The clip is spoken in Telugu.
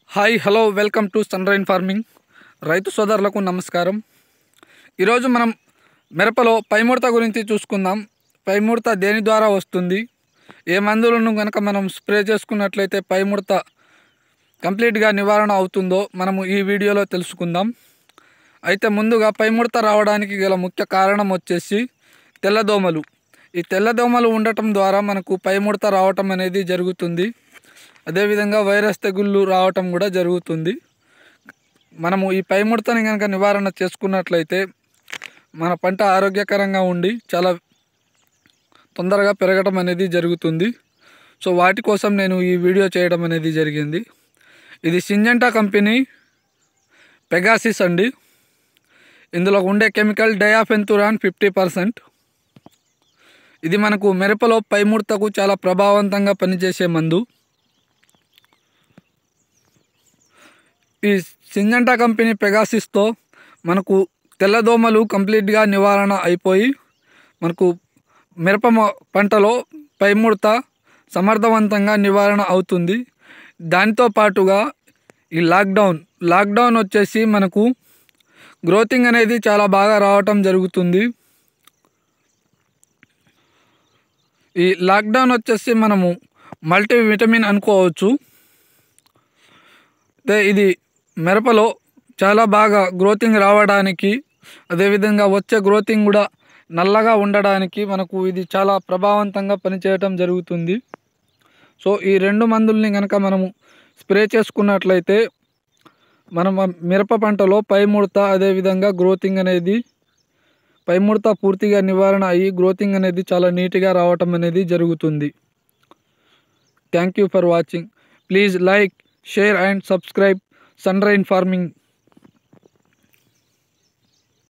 hi hello welcome to sun rain farming రైతు సోదరులకు నమస్కారం ఈరోజు మనం మిరపలో పైముడత గురించి చూసుకుందాం పైముడత దేని ద్వారా వస్తుంది ఏ మందులను కనుక మనం స్ప్రే చేసుకున్నట్లయితే పైముడత కంప్లీట్గా నివారణ అవుతుందో మనము ఈ వీడియోలో తెలుసుకుందాం అయితే ముందుగా పైముడత రావడానికి గల ముఖ్య కారణం వచ్చేసి తెల్లదోమలు ఈ తెల్లదోమలు ఉండటం ద్వారా మనకు పైముడత రావటం అనేది జరుగుతుంది అదేవిధంగా వైరస్ తెగుళ్ళు రావటం కూడా జరుగుతుంది మనము ఈ పైముడతని కనుక నివారణ చేసుకున్నట్లయితే మన పంట ఆరోగ్యకరంగా ఉండి చాలా తొందరగా పెరగటం అనేది జరుగుతుంది సో వాటి కోసం నేను ఈ వీడియో చేయడం అనేది జరిగింది ఇది సింజంటా కంపెనీ పెగాసిస్ అండి ఇందులో ఉండే కెమికల్ డయాఫెన్తురాన్ ఫిఫ్టీ పర్సెంట్ ఇది మనకు మిరపలో పైముడతకు చాలా ప్రభావవంతంగా పనిచేసే మందు ఈ సింజంటా కంపెనీ పెగాసిస్తో మనకు తెల్లదోమలు కంప్లీట్గా నివారణ అయిపోయి మనకు మిరప మొ- పంటలో పైముడత సమర్థవంతంగా నివారణ అవుతుంది దాంతో పాటుగా ఈ లాక్డౌన్ లాక్డౌన్ వచ్చేసి మనకు గ్రోతింగ్ అనేది చాలా బాగా రావటం జరుగుతుంది ఈ లాక్డౌన్ వచ్చేసి మనము మల్టీ విటమిన్ అనుకోవచ్చు అయితే ఇది మిరపలో చాలా బాగా గ్రోతింగ్ రావడానికి అదేవిధంగా వచ్చే గ్రోతింగ్ కూడా నల్లగా ఉండడానికి మనకు ఇది చాలా ప్రభావవంతంగా పనిచేయటం జరుగుతుంది సో ఈ రెండు మందుల్ని కనుక మనము స్ప్రే చేసుకున్నట్లయితే మనం ఆ మిరప పంటలో పై ముడత అదేవిధంగా గ్రోతింగ్ అనేది పై ముడత పూర్తిగా నివారణ అయ్యి గ్రోతింగ్ అనేది చాలా నీట్గా రావటం అనేది జరుగుతుంది thank you for watching please like share and subscribe sun rain farming